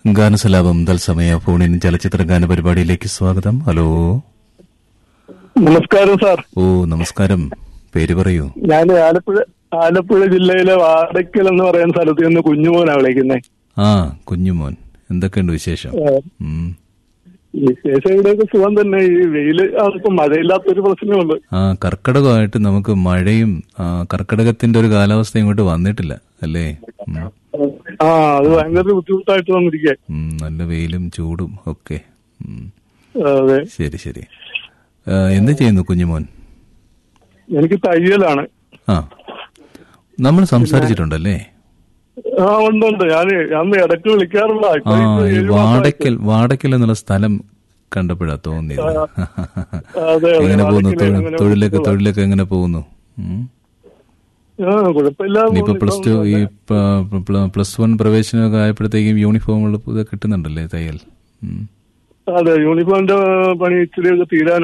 ഗാനസലാപം തത്സമയ ഫോണിൻ ചലച്ചിത്ര ഗാന പരിപാടിയിലേക്ക് സ്വാഗതം ഹലോ നമസ്കാരം സാർ ഓ നമസ്കാരം പേര് പറയൂ ഞാൻ ആലപ്പുഴ ആലപ്പുഴ ജില്ലയിലെ വാടക്കൽ എന്ന് പറയുന്ന സ്ഥലത്ത് നിന്ന് കുഞ്ഞുമോനാ വിളിക്കുന്നേ ആ കുഞ്ഞുമോൻ എന്തൊക്കെയുണ്ട് വിശേഷം ഉം. വിശേഷം ഇവിടെയൊക്കെ സുഖം തന്നെ ഈ വെയില് ഇപ്പൊ മഴയില്ലാത്തൊരു പ്രശ്നമുണ്ട് ആ കർക്കടകമായിട്ട് നമുക്ക് മഴയും ആ, കർക്കടകത്തിന്റെ ഒരു കാലാവസ്ഥ ഇങ്ങോട്ട് വന്നിട്ടില്ല അല്ലേ ഉം. ആ അത് ഭയങ്കര ബുദ്ധിമുട്ടായിട്ട് വന്നിരിക്കുക ഉം, നല്ല വെയിലും ചൂടും ഒക്കെ ഉം. അതെ ശരി ശരി ആ, എന്ത് ചെയ്യുന്നു കുഞ്ഞുമോൻ എനിക്ക് തയ്യലാണ് ആ നമ്മൾ സംസാരിച്ചിട്ടുണ്ടല്ലേ ആ ഉണ്ട് ഉണ്ട് ഞാൻ അന്ന് ഇടയ്ക്ക് വിളിക്കാറുള്ള ആ ഈ വാടക്കൽ വാടക്കൽ എന്നുള്ള സ്ഥലം കണ്ടപ്പോഴാ തോന്നിയത് അതെ, എങ്ങനെ പോകുന്നു വാടക്കല് തൊഴിൽ- അങ്ങനെ തൊഴിലൊക്കെ തൊഴിലൊക്കെ എങ്ങനെ പോകുന്നു ഉം. ആ കുഴപ്പമില്ല ഇനിയിപ്പോ പ്ലസ് ടു ഈ പ്ലസ് വൺ പ്രവേശനമൊക്കെ ആയപ്പോഴത്തേക്കും യൂണിഫോമുകൾ ഇത് കിട്ടുന്നുണ്ടല്ലേ തയ്യൽ ഉം. അതെ യൂണിഫോമിന്റെ പണി ഇച്ചിരി തീരാൻ